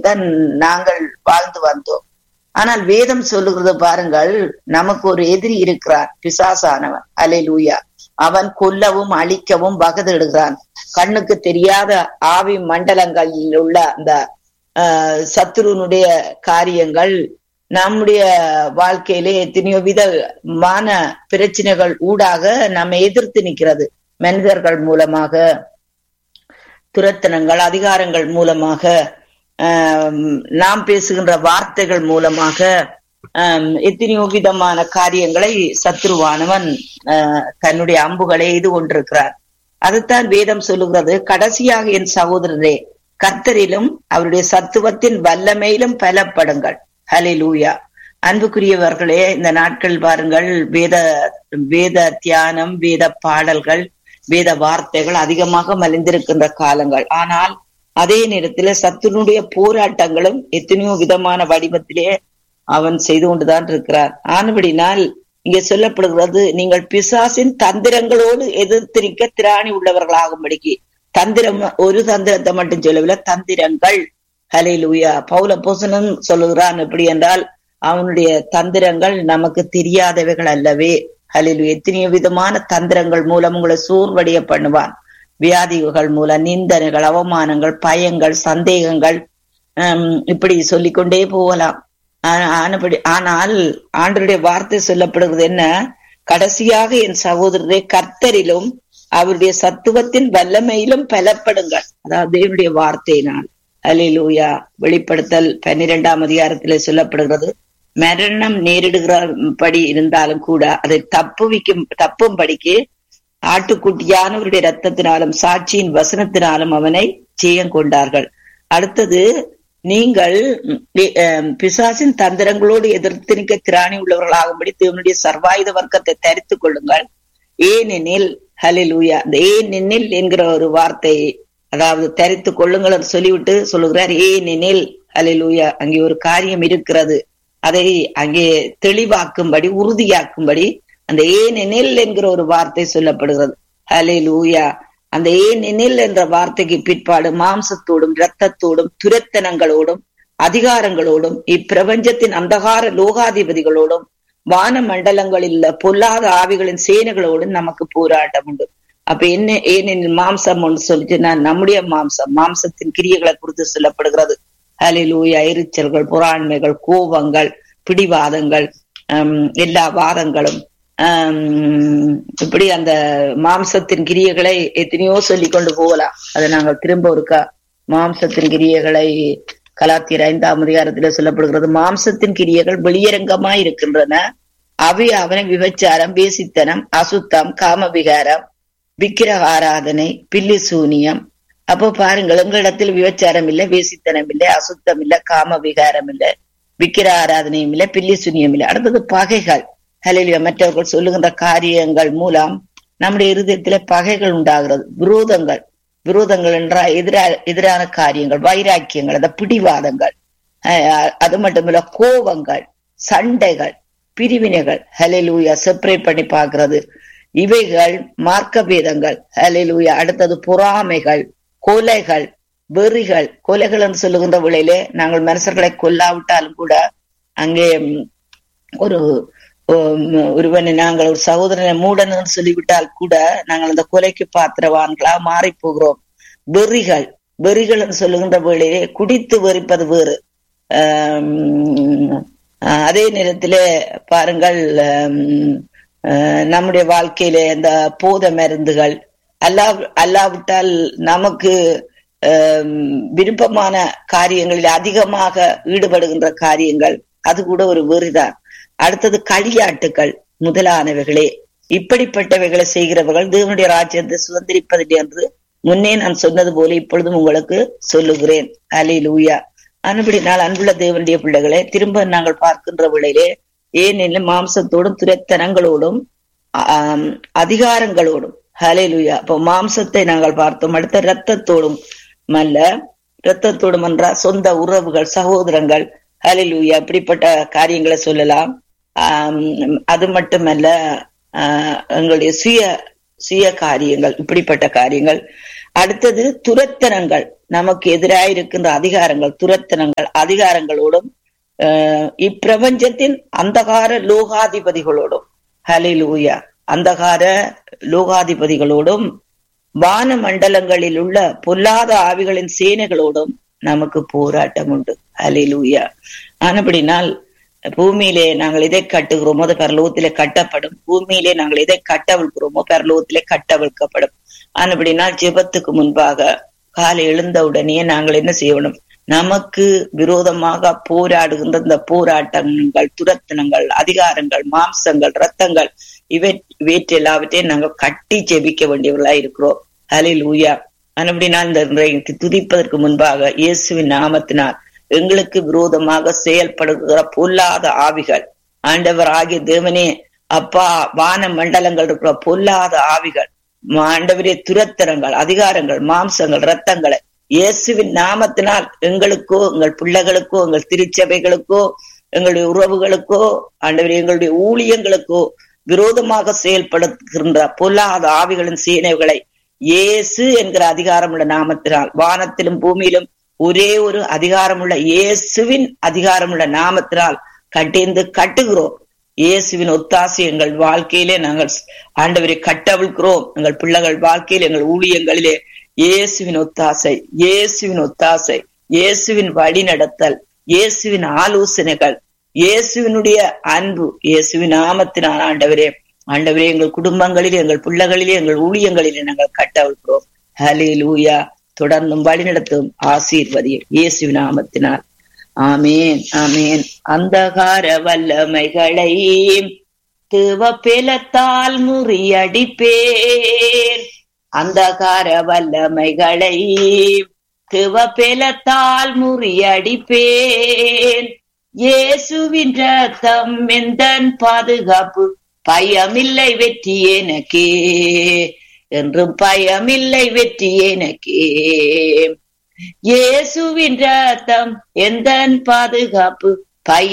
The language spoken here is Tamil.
தான் நாங்கள் வாழ்ந்து வந்தோம் ஆனால் வேதம் சொல்லுகிறது பாருங்கள் நமக்கு ஒரு எதிரி இருக்கிறான் பிசாசானவன் அலை லூயா அவன் கொல்லவும் அழிக்கவும் வகதிடுகிறான் கண்ணுக்கு தெரியாத ஆவி மண்டலங்களில் உள்ள அந்த ஆஹ் சத்ருனுடைய காரியங்கள் நம்முடைய வாழ்க்கையிலே எத்தனையோ விதமான பிரச்சனைகள் ஊடாக நம்ம எதிர்த்து நிற்கிறது மனிதர்கள் மூலமாக துரத்தனங்கள் அதிகாரங்கள் மூலமாக நாம் பேசுகின்ற வார்த்தைகள் மூலமாக எத்தனையோ விதமான காரியங்களை சத்ருவானவன் தன்னுடைய அம்புகளை எய்து கொண்டிருக்கிறார் அதுதான் வேதம் சொல்லுகிறது கடைசியாக என் சகோதரரே கர்த்தரிலும் அவருடைய சத்துவத்தின் வல்லமையிலும் பலப்படுங்கள் ஹலே லூயா அன்புக்குரியவர்களே இந்த நாட்கள் பாருங்கள் வேத வேத தியானம் வேத பாடல்கள் வேத வார்த்தைகள் அதிகமாக மலிந்திருக்கின்ற காலங்கள் ஆனால் அதே நேரத்துல சத்துனுடைய போராட்டங்களும் எத்தனையோ விதமான வடிவத்திலே அவன் செய்து கொண்டுதான் இருக்கிறார் ஆனபடினால் இங்கே சொல்லப்படுகிறது நீங்கள் பிசாசின் தந்திரங்களோடு எதிர்த்திருக்க திராணி உள்ளவர்களாகும்படிக்கு தந்திரம் ஒரு தந்திரத்தை மட்டும் சொல்லவில்லை தந்திரங்கள் ஹலே லூயா பௌல போசனும் சொல்லுகிறான் எப்படி என்றால் அவனுடைய தந்திரங்கள் நமக்கு தெரியாதவைகள் அல்லவே ஹலிலு எத்தனையோ விதமான தந்திரங்கள் மூலம் உங்களை சோர்வடைய பண்ணுவான் வியாதிகள் மூலம் நிந்தனைகள் அவமானங்கள் பயங்கள் சந்தேகங்கள் இப்படி சொல்லிக்கொண்டே போகலாம் ஆனபடி ஆனால் ஆண்டருடைய வார்த்தை சொல்லப்படுகிறது என்ன கடைசியாக என் சகோதரரை கர்த்தரிலும் அவருடைய சத்துவத்தின் வல்லமையிலும் பலப்படுங்கள் அதாவது தேவனுடைய வார்த்தையினால் அலிலூயா வெளிப்படுத்தல் பன்னிரெண்டாம் அதிகாரத்திலே சொல்லப்படுகிறது மரணம் நேரிடுகிறபடி இருந்தாலும் கூட அதை தப்புவிக்கும் தப்பும்படிக்கு ஆட்டுக்குட்டியானவருடைய ரத்தத்தினாலும் சாட்சியின் வசனத்தினாலும் அவனை ஜெயம் கொண்டார்கள் அடுத்தது நீங்கள் பிசாசின் தந்திரங்களோடு எதிர்த்து நிற்க திராணி உள்ளவர்களாகும்படி தேவனுடைய சர்வாயுத வர்க்கத்தை தரித்துக் கொள்ளுங்கள் ஏனெனில் ஹலிலூயா இந்த ஏனெனில் என்கிற ஒரு வார்த்தை அதாவது தரித்து கொள்ளுங்கள் சொல்லிவிட்டு சொல்லுகிறார் ஏனெனில் ஹலிலூயா அங்கே ஒரு காரியம் இருக்கிறது அதை அங்கே தெளிவாக்கும்படி உறுதியாக்கும்படி அந்த ஏனெனில் என்கிற ஒரு வார்த்தை சொல்லப்படுகிறது ஹலே லூயா அந்த ஏனெனில் என்ற வார்த்தைக்கு பிற்பாடு மாம்சத்தோடும் இரத்தத்தோடும் துரத்தனங்களோடும் அதிகாரங்களோடும் இப்பிரபஞ்சத்தின் அந்தகார லோகாதிபதிகளோடும் வான மண்டலங்களில் பொல்லாத ஆவிகளின் சேனைகளோடும் நமக்கு போராட்டம் உண்டு அப்ப என்ன ஏனெனில் மாம்சம் ஒன்று சொல்லிச்சுன்னா நம்முடைய மாம்சம் மாம்சத்தின் கிரியைகளை குறித்து சொல்லப்படுகிறது ஹலிலூயா எரிச்சல்கள் புறாண்மைகள் கோபங்கள் பிடிவாதங்கள் எல்லா வாதங்களும் இப்படி அந்த மாம்சத்தின் கிரியைகளை எத்தனையோ சொல்லி கொண்டு போகலாம் அதை நாங்கள் திரும்ப ஒருக்கா மாம்சத்தின் கிரியைகளை கலாத்தியர் ஐந்தாம் அதிகாரத்துல சொல்லப்படுகிறது மாம்சத்தின் கிரியைகள் வெளியரங்கமாய் இருக்கின்றன அவை அவனை விபச்சாரம் வேசித்தனம் அசுத்தம் காமவிகாரம் விக்கிரக ஆராதனை பில்லி சூனியம் அப்போ பாருங்கள் உங்களிடத்தில் விபச்சாரம் இல்லை வேசித்தனம் இல்லை அசுத்தம் இல்லை காம விகாரம் இல்லை விக்கிர ஆராதனையும் இல்லை பில்லி சுனியம் இல்லை அடுத்தது பகைகள் ஹலிலியா மற்றவர்கள் சொல்லுகின்ற காரியங்கள் மூலம் நம்முடைய இருதயத்திலே பகைகள் உண்டாகிறது விரோதங்கள் விரோதங்கள் என்றால் எதிரா எதிரான காரியங்கள் வைராக்கியங்கள் அந்த பிடிவாதங்கள் அது மட்டுமில்ல கோபங்கள் சண்டைகள் பிரிவினைகள் ஹலிலூயா செப்பரேட் பண்ணி பார்க்கிறது இவைகள் மார்க்க பேதங்கள் ஹலிலூயா அடுத்தது பொறாமைகள் கொலைகள் வெறிகள் கொலைகள் என்று சொல்லுகின்ற விளையிலே நாங்கள் மனுஷர்களை கொல்லாவிட்டாலும் கூட அங்கே ஒரு ஒருவனை நாங்கள் ஒரு சகோதரனை மூடன்னு சொல்லிவிட்டால் கூட நாங்கள் அந்த கொலைக்கு பாத்திரவான்களா மாறி போகிறோம் வெறிகள் வெறிகள் என்று சொல்லுகின்ற வேளையிலே குடித்து வெறிப்பது வேறு அதே நேரத்திலே பாருங்கள் நம்முடைய வாழ்க்கையில இந்த போத மருந்துகள் அல்லா அல்லாவிட்டால் நமக்கு விருப்பமான காரியங்களில் அதிகமாக ஈடுபடுகின்ற காரியங்கள் அது கூட ஒரு வெறிதான் அடுத்தது களியாட்டுகள் முதலானவைகளே இப்படிப்பட்டவைகளை செய்கிறவர்கள் தேவனுடைய ராஜ்யத்தை சுதந்திரிப்பதில்லை என்று முன்னே நான் சொன்னது போல இப்பொழுதும் உங்களுக்கு சொல்லுகிறேன் அலை லூயா அனுபடினால் அன்புள்ள தேவனுடைய பிள்ளைகளை திரும்ப நாங்கள் பார்க்கின்ற விளையிலே ஏனெனில் மாம்சத்தோடும் துரத்தனங்களோடும் அதிகாரங்களோடும் ஹலேலுயா அப்போ மாம்சத்தை நாங்கள் பார்த்தோம் அடுத்த ரத்தத்தோடும் அல்ல ரத்தத்தோடும் என்றால் சொந்த உறவுகள் சகோதரங்கள் ஹலிலூயா இப்படிப்பட்ட காரியங்களை சொல்லலாம் அது மட்டுமல்ல எங்களுடைய சுய சுய காரியங்கள் இப்படிப்பட்ட காரியங்கள் அடுத்தது துரத்தனங்கள் நமக்கு எதிராயிருக்கின்ற அதிகாரங்கள் துரத்தனங்கள் அதிகாரங்களோடும் அஹ், இப்பிரபஞ்சத்தின் அந்தகார லோகாதிபதிகளோடும் ஹலிலூயா அந்தகார லோகாதிபதிகளோடும் வான மண்டலங்களில் உள்ள பொல்லாத ஆவிகளின் சேனைகளோடும் நமக்கு போராட்டம் உண்டு ஹலிலூயா ஆனபடினால் பூமியிலே நாங்கள் எதை கட்டுகிறோமோ அது பரலோகத்திலே கட்டப்படும் பூமியிலே நாங்கள் எதை கட்டவிழ்கிறோமோ பரலோகத்திலே கட்டவிழ்க்கப்படும் ஆனபடினால் ஜெபத்துக்கு முன்பாக காலை எழுந்தவுடனே நாங்கள் என்ன செய்யணும் நமக்கு விரோதமாக போராடுகின்ற இந்த போராட்டங்கள் துரத்தனங்கள் அதிகாரங்கள் மாம்சங்கள் ரத்தங்கள் இவை இவற்றெல்லாவற்றையும் நாங்கள் கட்டி ஜெபிக்க வேண்டியவர்களா இருக்கிறோம் ஹலில் ஊயா ஆனபடினால் இந்த இன்றைக்கு துதிப்பதற்கு முன்பாக இயேசுவின் நாமத்தினால் எங்களுக்கு விரோதமாக செயல்படுகிற பொல்லாத ஆவிகள் ஆண்டவர் ஆகிய தேவனே அப்பா வான மண்டலங்கள் இருக்கிற பொல்லாத ஆவிகள் ஆண்டவரே துரத்தனங்கள் அதிகாரங்கள் மாம்சங்கள் ரத்தங்களை இயேசுவின் நாமத்தினால் எங்களுக்கோ எங்கள் பிள்ளைகளுக்கோ எங்கள் திருச்சபைகளுக்கோ எங்களுடைய உறவுகளுக்கோ ஆண்டவரே எங்களுடைய ஊழியங்களுக்கோ விரோதமாக செயல்படுகின்ற பொல்லாத ஆவிகளின் சேனைகளை இயேசு என்கிற அதிகாரமுள்ள நாமத்தினால் வானத்திலும் பூமியிலும் ஒரே ஒரு அதிகாரமுள்ள இயேசுவின் அதிகாரமுள்ள நாமத்தினால் கட்டிந்து கட்டுகிறோம் இயேசுவின் ஒத்தாசை எங்கள் வாழ்க்கையிலே நாங்கள் ஆண்டவரை கட்டவிழ்கிறோம் எங்கள் பிள்ளைகள் வாழ்க்கையில் எங்கள் ஊழியங்களிலே இயேசுவின் ஒத்தாசை இயேசுவின் ஒத்தாசை இயேசுவின் வழி நடத்தல் இயேசுவின் ஆலோசனைகள் இயேசுவினுடைய அன்பு இயேசுவின் நாமத்தினால் ஆண்டவரே ஆண்டவரே எங்கள் குடும்பங்களிலே எங்கள் பிள்ளைகளிலே எங்கள் ஊழியங்களிலே நாங்கள் கட்டவிழ்கிறோம் ஹலே லூயா தொடர்ந்தும் வழிநடத்தும் ஆசீர்வதியும் இயேசுவின் நாமத்தினால் ஆமேன் ஆமேன் அந்தகார வல்லமைகளை திருவப்பெலத்தால் முறியடிப்பேன் அந்தகார வல்லமைகளை திருவப்பெலத்தால் முறியடிப்பேன் இயேசுவின் ரத்தம் எந்தன் பாதுகாப்பு பயமில்லை வெற்றி எனக்கே என்றும் பயமில்லை வெற்றி எனக்கே இயேசுவின் ரத்தம் எந்தன் பாதுகாப்பு பயம்